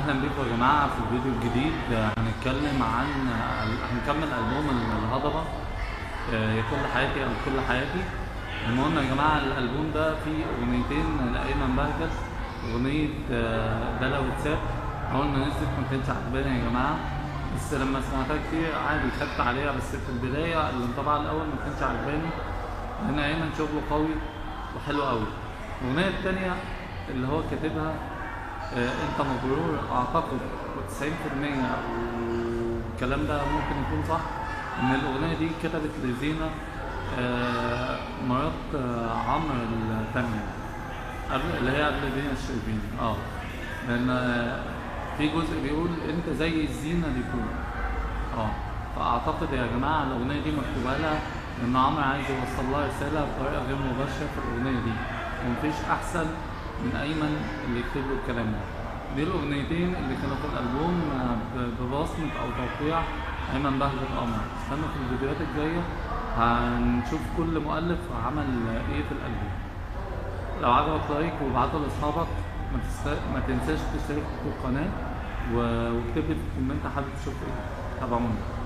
اهلا بيكم يا جماعه في الفيديو الجديد آه، هنتكلم عن هنكمل البوم الهضبه آه، يا كل حياتي او كل حياتي المهم يا جماعه الالبوم ده فيه اغنيتين لايمن بهجت اغنيه آه، ده لو اتساب اول ما نزلت ما كانتش عجباني يا جماعه بس لما سمعتها كتير عادي خدت عليها بس في البدايه الانطباع الاول ما كانش عجباني لان ايمن شغله قوي وحلو قوي الاغنيه التانيه اللي هو كاتبها آه، انت مغرور اعتقد 90% والكلام ده ممكن يكون صح ان الاغنيه دي كتبت لزينه آه، مرات آه، عمرو التانية قبل اللي هي قبل دينا الشربيني اه لان آه، في جزء بيقول انت زي الزينه ديكور اه فاعتقد يا جماعه الاغنيه دي مكتوبه لها ان عمرو عايز يوصل لها رساله بطريقه غير مباشره في الاغنيه دي ومفيش احسن من ايمن اللي يكتب له الكلام ده دي الاغنيتين اللي كانوا في الالبوم آه، ب- ببصمه او توقيع ايمن بهجت قمر استنوا في الفيديوهات الجايه هنشوف كل مؤلف عمل ايه في الالبوم لو عجبك لايك وابعته لاصحابك ما, تست... ما تنساش تشترك في القناه و- واكتب لي في الكومنت حابب تشوف ايه تابعونا